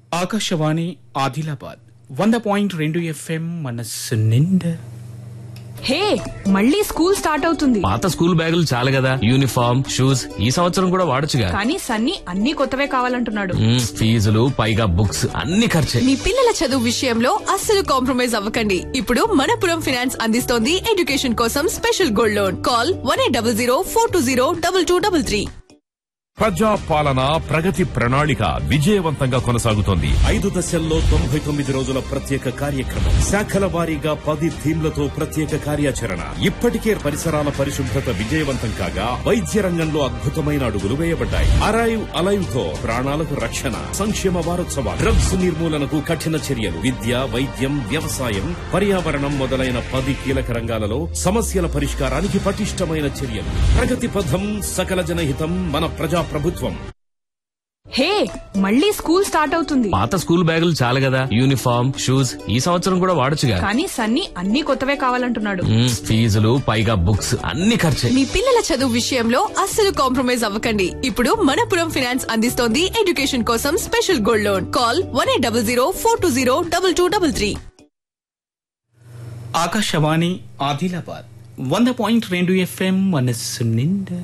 ఆకాశవాణి ఆదిలాబాద్ వంద పాయింట్ రెండు ఎఫ్ఎం మనస్సు నిండా హే మళ్ళీ స్కూల్ స్టార్ట్ అవుతుంది పాత స్కూల్ బ్యాగులు చాలు కదా యూనిఫామ్ షూస్ ఈ సంవత్సరం కూడా వాడొచ్చుగా కానీ సన్నీ అన్ని కొత్తవే కావాలంటున్నాడు మ్మ్, ఫీజులు పైగా బుక్స్ అన్ని ఖర్చే మీ పిల్లల చదువు విషయంలో అస్సలు కాంప్రమైజ్ అవ్వకండి ఇప్పుడు మనపురం ఫైనాన్స్ అందిస్తోంది ఎడ్యుకేషన్ కోసం special gold loan call one eight double zero four two zero double two double three ప్రజా పాలన ప్రగతి ప్రణాళిక విజయవంతంగా కొనసాగుతోంది ఐదు దశల్లో తొంభై తొమ్మిది రోజుల ప్రత్యేక కార్యక్రమం శాఖల వారీగా పది థీమ్లతో ప్రత్యేక కార్యాచరణ ఇప్పటికే పరిసరాల పరిశుభ్రత విజయవంతం కాగా వైద్య రంగంలో అద్భుతమైన అడుగులు వేయబడ్డాయి అరైవ్ అలైవ్ తో ప్రాణాలకు రక్షణ సంక్షేమ వారోత్సవాలు డ్రగ్స్ నిర్మూలనకు కఠిన చర్యలు విద్య వైద్యం వ్యవసాయం పర్యావరణం మొదలైన పది కీలక రంగాలలో సమస్యల పరిష్కారానికి పటిష్టమైన చర్యలు ప్రగతి పథం సకల జనహితం మన ప్రజా ప్రభుత్వం హే మళ్ళీ స్కూల్ స్టార్ట్ అవుతుంది పాత స్కూల్ బ్యాగులు చాలు కదా యూనిఫామ్ షూస్ ఈ సంవత్సరం కూడా వాడొచ్చుగా కానీ సన్నీ అన్ని కొత్తవే కావాలంటున్నాడు మ్మ్, ఫీజులు పైగా బుక్స్ అన్ని ఖర్చే మీ పిల్లల చదువు విషయంలో అస్సలు కాంప్రమైజ్ అవ్వకండి ఇప్పుడు మనపురం ఫైనాన్స్ అందిస్తోంది ఎడ్యుకేషన్ కోసం special gold loan call one eight double zero four two zero double two double three Akashvani Adilabad వంద పాయింట్ రెండు ఎఫ్ఎం మనస్సు నిండా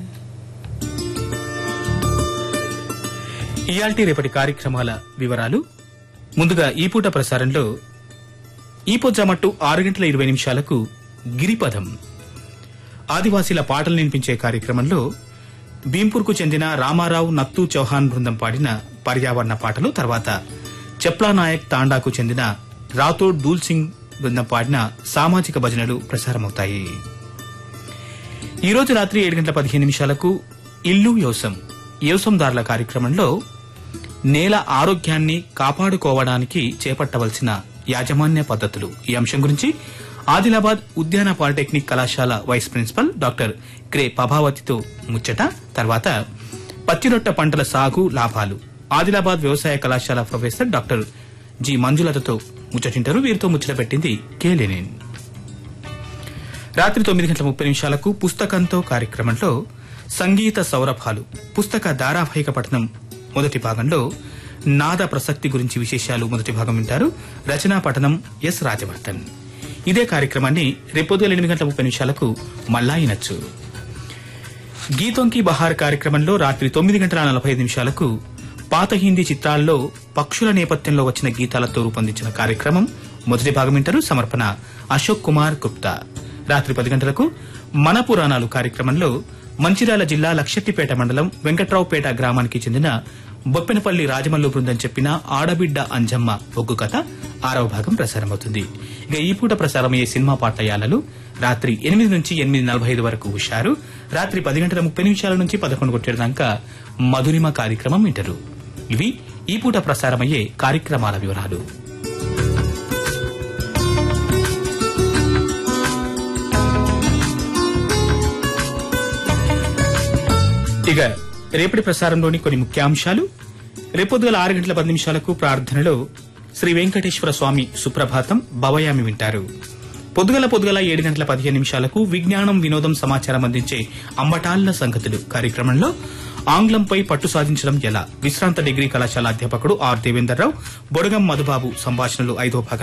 ఇయాల్టి రేపటి కార్యక్రమాల వివరాలు ముందుగా ఈ పూట ప్రసారంలో ఈ పొజ్జామట్టు ఆరు గంటల ఇరవై నిమిషాలకు గిరిపదం ఆదివాసీల పాటలు వినిపించే కార్యక్రమంలో భీంపూర్కు చెందిన రామారావు నత్తు చౌహాన్ బృందం పాడిన పర్యావరణ పాటలు తర్వాత చెప్లా నాయక్ తాండాకు చెందిన రాథోడ్ దూల్ సింగ్ బృందం పాడిన సామాజిక భజనలు ప్రసారమవుతాయి ఈ రోజు రాత్రి ఏడు గంటల పదిహేను నిమిషాలకు ఇల్లు యోసం యోసందారుల కార్యక్రమంలో నేల ఆరోగ్యాన్ని కాపాడుకోవడానికి చేపట్టవలసిన యాజమాన్య పద్ధతులు ఈ అంశం గురించి ఆదిలాబాద్ ఉద్యాన పాలిటెక్నిక్ కళాశాల వైస్ ప్రిన్సిపల్ డాక్టర్ క్రే ప్రభావతితో ముచ్చట తర్వాత పత్తిరొట్ట పంటల సాగు లాభాలు ఆదిలాబాద్ వ్యవసాయ కళాశాల ప్రొఫెసర్ డాక్టర్ జి మంజులతతో ముచ్చటింటారు వీరితో ముచ్చట పెట్టింది కే లెనిన్ రాత్రి తొమ్మిది గంటల ముప్పై నిమిషాలకు పుస్తకంతో కార్యక్రమంలో సంగీత సౌరభాలు పుస్తక ధారావాహిక పఠనం మొదటి భాగంలో నాద ప్రసక్తి గురించి విశేషాలు మొదటి భాగం వింటారు రచనా పఠనం ఎస్ రాజవర్ధన్ ఇదే కార్యక్రమాన్ని రేపొద్దుల ఎనిమిది గంటల ముప్పై నిమిషాలకు మళ్ళా వినొచ్చు గీతొంకి బహార్ కార్యక్రమంలో రాత్రి తొమ్మిది గంటల నలభై ఐదు నిమిషాలకు పాత హిందీ చిత్రాల్లో పక్షుల నేపథ్యంలో వచ్చిన గీతాలతో రూపొందించిన కార్యక్రమం మొదటి భాగం వింటారు సమర్పణ అశోక్ కుమార్ గుప్తా రాత్రి పది గంటలకు మన పురాణాలు కార్యక్రమంలో మంచిర్యాల జిల్లా లక్షెట్టిపేట మండలం వెంకట్రావుపేట గ్రామానికి చెందిన బొప్పెనపల్లి రాజమల్లు బృందం చెప్పిన ఆడబిడ్డ అంజమ్మ ఒగ్గు కథ ఆరవ భాగం ప్రసారమవుతుంది ఇక ఈ పూట ప్రసారమయ్యే సినిమా పాటయాలలు రాత్రి ఎనిమిది నుంచి ఎనిమిది నలభై ఐదు వరకు హుషారు రాత్రి పది గంటల ముప్పై నిమిషాల నుంచి పదకొండు కొట్టేడు దాకా మధురిమ కార్యక్రమం వింటారు ఇవి ఈ పూట ప్రసారమయ్యే కార్యక్రమాల వివరాలు ఇక రేపటి ప్రసారంలోని కొన్ని ముఖ్యాంశాలు రేపొద్దుగల ఆరు గంటల పది నిమిషాలకు ప్రార్థనలో శ్రీ వెంకటేశ్వర స్వామి సుప్రభాతం భవయామి వింటారు పొద్దుగల పొద్దుగల ఏడు గంటల పదిహేను నిమిషాలకు విజ్ఞానం వినోదం సమాచారం అందించే అంబటాళ్ల సంగతులు కార్యక్రమంలో ఆంగ్లంపై పట్టు సాధించడం ఎలా విశ్రాంత డిగ్రీ కళాశాల అధ్యాపకుడు ఆర్ దేవేందర్రావు బొడగం మధుబాబు సంభాషణలు ఐదో భాగం